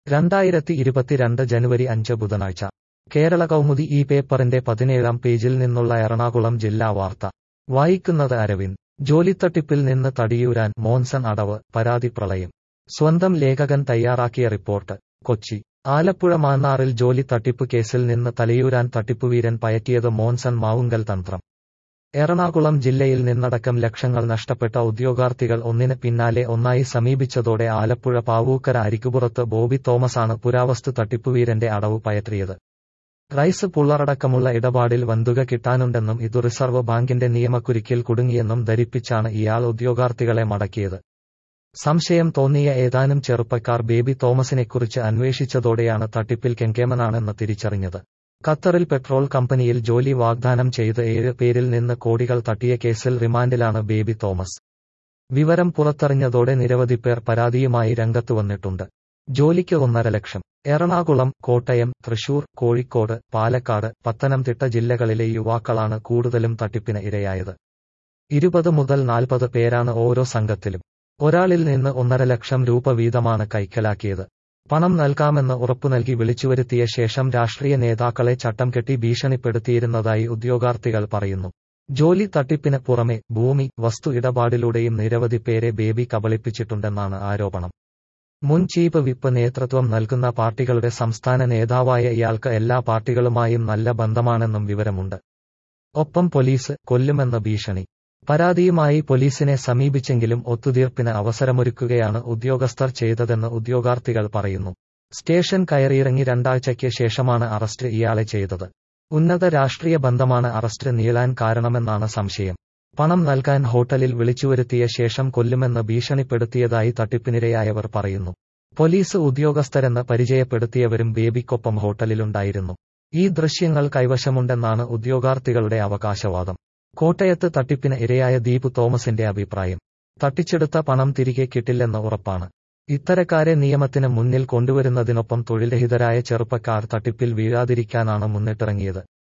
രണ്ടായിരത്തി ഇരുപത്തിരണ്ട് ജനുവരി അഞ്ച് ബുധനാഴ്ച കേരള കൗമുദി ഈ പേപ്പറിന്റെ പതിനേഴാം പേജിൽ നിന്നുള്ള എറണാകുളം ജില്ലാ വാർത്ത വായിക്കുന്നത് അരവിന്ദ് ജോലിത്തട്ടിപ്പിൽ നിന്ന് തടിയൂരാൻ മോൻസൺ അടവ് പരാതി പ്രളയം സ്വന്തം ലേഖകൻ തയ്യാറാക്കിയ റിപ്പോർട്ട് കൊച്ചി ആലപ്പുഴ മാന്നാറിൽ ജോലി തട്ടിപ്പ് കേസിൽ നിന്ന് തലയൂരാൻ തട്ടിപ്പുവീരൻ പയറ്റിയത് മോൻസൺ മാവുങ്കൽ തന്ത്രം എറണാകുളം ജില്ലയിൽ നിന്നടക്കം ലക്ഷങ്ങൾ നഷ്ടപ്പെട്ട ഉദ്യോഗാർത്ഥികൾ ഒന്നിന് പിന്നാലെ ഒന്നായി സമീപിച്ചതോടെ ആലപ്പുഴ പാവൂക്കര അരിക്കുപുറത്ത് ബോബി തോമസാണ് പുരാവസ്തു തട്ടിപ്പുവീരന്റെ അടവ് പയറ്റിയത് റൈസ് പുള്ളറടക്കമുള്ള ഇടപാടിൽ വന്തുക കിട്ടാനുണ്ടെന്നും ഇതു റിസർവ് ബാങ്കിന്റെ നിയമക്കുരുക്കിൽ കുടുങ്ങിയെന്നും ധരിപ്പിച്ചാണ് ഇയാൾ ഉദ്യോഗാർത്ഥികളെ മടക്കിയത് സംശയം തോന്നിയ ഏതാനും ചെറുപ്പക്കാർ ബേബി തോമസിനെക്കുറിച്ച് അന്വേഷിച്ചതോടെയാണ് തട്ടിപ്പിൽ കെങ്കേമനാണെന്ന് തിരിച്ചറിഞ്ഞത് ഖത്തറിൽ പെട്രോൾ കമ്പനിയിൽ ജോലി വാഗ്ദാനം ചെയ്ത് ഏഴ് പേരിൽ നിന്ന് കോടികൾ തട്ടിയ കേസിൽ റിമാൻഡിലാണ് ബേബി തോമസ് വിവരം പുറത്തറിഞ്ഞതോടെ നിരവധി പേർ പരാതിയുമായി രംഗത്തു വന്നിട്ടുണ്ട് ജോലിക്ക് ഒന്നര ലക്ഷം എറണാകുളം കോട്ടയം തൃശൂർ കോഴിക്കോട് പാലക്കാട് പത്തനംതിട്ട ജില്ലകളിലെ യുവാക്കളാണ് കൂടുതലും തട്ടിപ്പിന് ഇരയായത് ഇരുപത് മുതൽ നാൽപ്പത് പേരാണ് ഓരോ സംഘത്തിലും ഒരാളിൽ നിന്ന് ഒന്നര ലക്ഷം രൂപ വീതമാണ് കൈക്കലാക്കിയത് പണം നൽകാമെന്ന് ഉറപ്പു നൽകി വിളിച്ചുവരുത്തിയ ശേഷം രാഷ്ട്രീയ നേതാക്കളെ ചട്ടം കെട്ടി ഭീഷണിപ്പെടുത്തിയിരുന്നതായി ഉദ്യോഗാർത്ഥികൾ പറയുന്നു ജോലി തട്ടിപ്പിന് പുറമെ ഭൂമി വസ്തു ഇടപാടിലൂടെയും നിരവധി പേരെ ബേബി കബളിപ്പിച്ചിട്ടുണ്ടെന്നാണ് ആരോപണം മുൻ ചീഫ് വിപ്പ് നേതൃത്വം നൽകുന്ന പാർട്ടികളുടെ സംസ്ഥാന നേതാവായ ഇയാൾക്ക് എല്ലാ പാർട്ടികളുമായും നല്ല ബന്ധമാണെന്നും വിവരമുണ്ട് ഒപ്പം പോലീസ് കൊല്ലുമെന്ന ഭീഷണി പരാതിയുമായി പോലീസിനെ സമീപിച്ചെങ്കിലും ഒത്തുതീർപ്പിന് അവസരമൊരുക്കുകയാണ് ഉദ്യോഗസ്ഥർ ചെയ്തതെന്ന് ഉദ്യോഗാർത്ഥികൾ പറയുന്നു സ്റ്റേഷൻ കയറിയിറങ്ങി രണ്ടാഴ്ചയ്ക്ക് ശേഷമാണ് അറസ്റ്റ് ഇയാളെ ചെയ്തത് ഉന്നത രാഷ്ട്രീയ ബന്ധമാണ് അറസ്റ്റ് നീളാൻ കാരണമെന്നാണ് സംശയം പണം നൽകാൻ ഹോട്ടലിൽ വിളിച്ചുവരുത്തിയ ശേഷം കൊല്ലുമെന്ന് ഭീഷണിപ്പെടുത്തിയതായി തട്ടിപ്പിനിരയായവർ പറയുന്നു പോലീസ് ഉദ്യോഗസ്ഥരെന്ന് പരിചയപ്പെടുത്തിയവരും ബേബിക്കൊപ്പം ഹോട്ടലിലുണ്ടായിരുന്നു ഈ ദൃശ്യങ്ങൾ കൈവശമുണ്ടെന്നാണ് ഉദ്യോഗാർത്ഥികളുടെ അവകാശവാദം കോട്ടയത്ത് തട്ടിപ്പിന് ഇരയായ ദീപ് തോമസിന്റെ അഭിപ്രായം തട്ടിച്ചെടുത്ത പണം തിരികെ കിട്ടില്ലെന്ന് ഉറപ്പാണ് ഇത്തരക്കാരെ നിയമത്തിന് മുന്നിൽ കൊണ്ടുവരുന്നതിനൊപ്പം തൊഴിൽരഹിതരായ ചെറുപ്പക്കാർ തട്ടിപ്പിൽ വീഴാതിരിക്കാനാണ് മുന്നിട്ടിറങ്ങിയത്